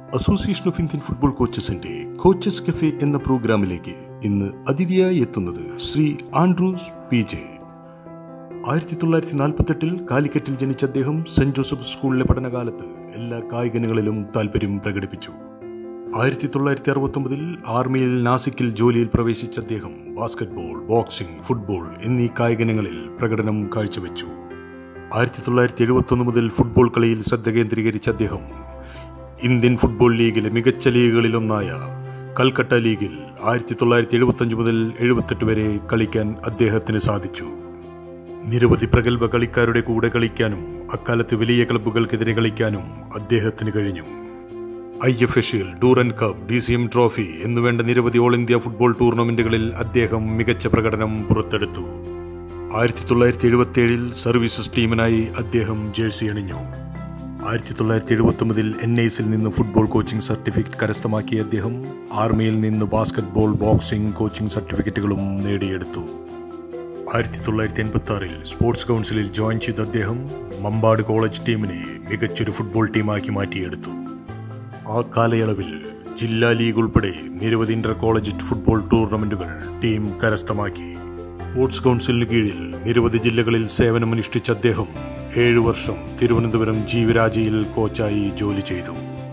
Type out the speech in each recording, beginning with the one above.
association of Indian football കോച്ചസിന്റെ coaches cafe എന്ന പ്രോഗ്രാമിലേക്ക് ഇന്ന് അതിഥിയായി എത്തുന്നത് ശ്രീ ആൻഡ്രൂസ് പി ജെ ആയിരത്തി തൊള്ളായിരത്തി നാൽപ്പത്തെട്ടിൽ കാലിക്കറ്റിൽ ജനിച്ച അദ്ദേഹം സെന്റ് ജോസഫ് സ്കൂളിലെ പഠനകാലത്ത് എല്ലാ കായികങ്ങളിലും താല്പര്യം പ്രകടിപ്പിച്ചു ആയിരത്തി തൊള്ളായിരത്തി അറുപത്തൊമ്പതിൽ ആർമിയിൽ നാസിക്കിൽ ജോലിയിൽ പ്രവേശിച്ച അദ്ദേഹം ബാസ്കറ്റ്ബോൾ ബോക്സിംഗ് ഫുട്ബോൾ എന്നീ കായികങ്ങളിൽ പ്രകടനം കാഴ്ചവെച്ചു ആയിരത്തി തൊള്ളായിരത്തി എഴുപത്തൊന്ന് മുതൽ ഫുട്ബോൾ കളിയിൽ ശ്രദ്ധ കേന്ദ്രീകരിച്ച അദ്ദേഹം ഇന്ത്യൻ ഫുട്ബോൾ ലീഗിലെ മികച്ച ലീഗുകളിലൊന്നായ കൽക്കട്ട ലീഗിൽ ആയിരത്തി തൊള്ളായിരത്തി എഴുപത്തഞ്ച് മുതൽ എഴുപത്തെട്ട് വരെ കളിക്കാൻ അദ്ദേഹത്തിന് സാധിച്ചു നിരവധി പ്രഗത്ഭ കളിക്കാരുടെ കൂടെ കളിക്കാനും അക്കാലത്ത് വലിയ ക്ലബ്ബുകൾക്കെതിരെ കളിക്കാനും അദ്ദേഹത്തിന് കഴിഞ്ഞു ഐ എഫ് എഷിൽ Durand cup D C M trophy എന്നുവേണ്ട നിരവധി ഓൾ ഇന്ത്യ ഫുട്ബോൾ ടൂർണമെന്റുകളിൽ അദ്ദേഹം മികച്ച പ്രകടനം പുറത്തെടുത്തു ആയിരത്തി തൊള്ളായിരത്തി എഴുപത്തിയേഴിൽ സർവീസസ് ടീമിനായി അദ്ദേഹം ജേഴ്സി അണിഞ്ഞു ആയിരത്തി തൊള്ളായിരത്തി എഴുപത്തൊമ്പതിൽ എൻ ഐസിൽ നിന്ന് ഫുട്ബോൾ കോച്ചിംഗ് സർട്ടിഫിക്കറ്റ് കരസ്ഥമാക്കിയ അദ്ദേഹം ആർമിയിൽ നിന്ന് ബാസ്കറ്റ്ബോൾ ബോക്സിംഗ് കോച്ചിംഗ് സർട്ടിഫിക്കറ്റുകളും നേടിയെടുത്തു ആയിരത്തി തൊള്ളായിരത്തി എൺപത്തി ആറിൽ സ്പോർട്സ് കൗൺസിലിൽ ജോയിൻ ചെയ്ത അദ്ദേഹം മമ്പാട് കോളേജ് ടീമിനെ മികച്ചൊരു ഫുട്ബോൾ ടീമാക്കി മാറ്റിയെടുത്തു ആ കാലയളവിൽ ജില്ലാ ലീഗ് ഉൾപ്പെടെ നിരവധി ഇന്റർ കോളേജ് ഫുട്ബോൾ ടൂർണമെന്റുകൾ ടീം കരസ്ഥമാക്കി സ്പോർട്സ് കൗൺസിലിന് കീഴിൽ നിരവധി ജില്ലകളിൽ സേവനമനുഷ്ഠിച്ച അദ്ദേഹം ഏഴു വർഷം തിരുവനന്തപുരം ജീവരാജയിൽ കോച്ചായി ജോലി ചെയ്തു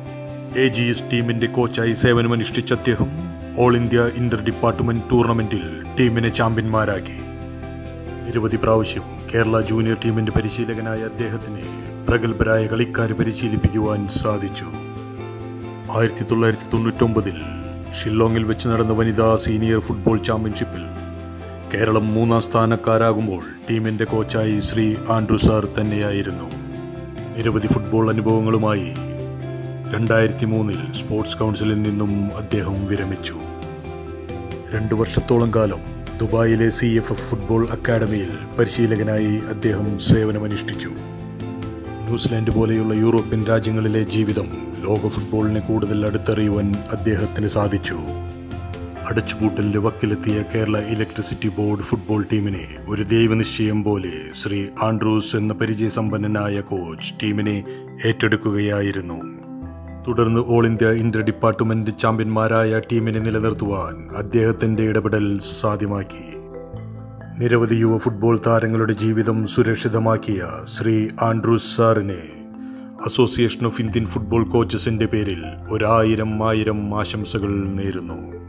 എ ജി എസ് ടീമിന്റെ കോച്ചായി സേവനമനുഷ്ഠിച്ച അദ്ദേഹം ഓൾ ഇന്ത്യ ഇന്റർ ഡിപ്പാർട്ട്മെന്റ് ടൂർണമെന്റിൽ ടീമിനെ ചാമ്പ്യന്മാരാക്കി നിരവധി പ്രാവശ്യം കേരള ജൂനിയർ ടീമിന്റെ പരിശീലകനായ അദ്ദേഹത്തിന് പ്രഗത്ഭരായ കളിക്കാരെ പരിശീലിപ്പിക്കുവാൻ സാധിച്ചു ആയിരത്തി തൊള്ളായിരത്തി തൊണ്ണൂറ്റൊമ്പതിൽ ഷില്ലോങ്ങിൽ വെച്ച് നടന്ന വനിതാ സീനിയർ ഫുട്ബോൾ ചാമ്പ്യൻഷിപ്പിൽ കേരളം മൂന്നാം സ്ഥാനക്കാരാകുമ്പോൾ ടീമിന്റെ കോച്ചായി ശ്രീ ആൻഡ്രു സാർ തന്നെയായിരുന്നു നിരവധി ഫുട്ബോൾ അനുഭവങ്ങളുമായി രണ്ടായിരത്തി മൂന്നിൽ സ്പോർട്സ് കൗൺസിലിൽ നിന്നും അദ്ദേഹം വിരമിച്ചു രണ്ടു വർഷത്തോളം കാലം ദുബായിലെ സി എഫ് എഫ് ഫുട്ബോൾ അക്കാദമിയിൽ പരിശീലകനായി അദ്ദേഹം സേവനമനുഷ്ഠിച്ചു ന്യൂസിലാൻഡ് പോലെയുള്ള യൂറോപ്യൻ രാജ്യങ്ങളിലെ ജീവിതം ലോക ഫുട്ബോളിനെ കൂടുതൽ അടുത്തറിയുവാൻ അദ്ദേഹത്തിന് സാധിച്ചു അടച്ചുപൂട്ടലിന്റെ വക്കിലെത്തിയ കേരള ഇലക്ട്രിസിറ്റി ബോർഡ് ഫുട്ബോൾ ടീമിനെ ഒരു ദൈവനിശ്ചയം പോലെ ശ്രീ ആൻഡ്രൂസ് എന്ന പരിചയസമ്പന്നനായ കോച്ച് ടീമിനെ ഏറ്റെടുക്കുകയായിരുന്നു തുടർന്ന് ഓൾ ഇന്ത്യ ഇന്റർ ഡിപ്പാർട്ട്മെന്റ് ചാമ്പ്യന്മാരായ ടീമിനെ നിലനിർത്തുവാൻ അദ്ദേഹത്തിന്റെ ഇടപെടൽ സാധ്യമാക്കി നിരവധി യുവ ഫുട്ബോൾ താരങ്ങളുടെ ജീവിതം സുരക്ഷിതമാക്കിയ ശ്രീ ആൻഡ്രൂസ് സാറിനെ അസോസിയേഷൻ ഓഫ് ഇന്ത്യൻ ഫുട്ബോൾ കോച്ചസിന്റെ പേരിൽ ഒരായിരം ആയിരം ആശംസകൾ നേരുന്നു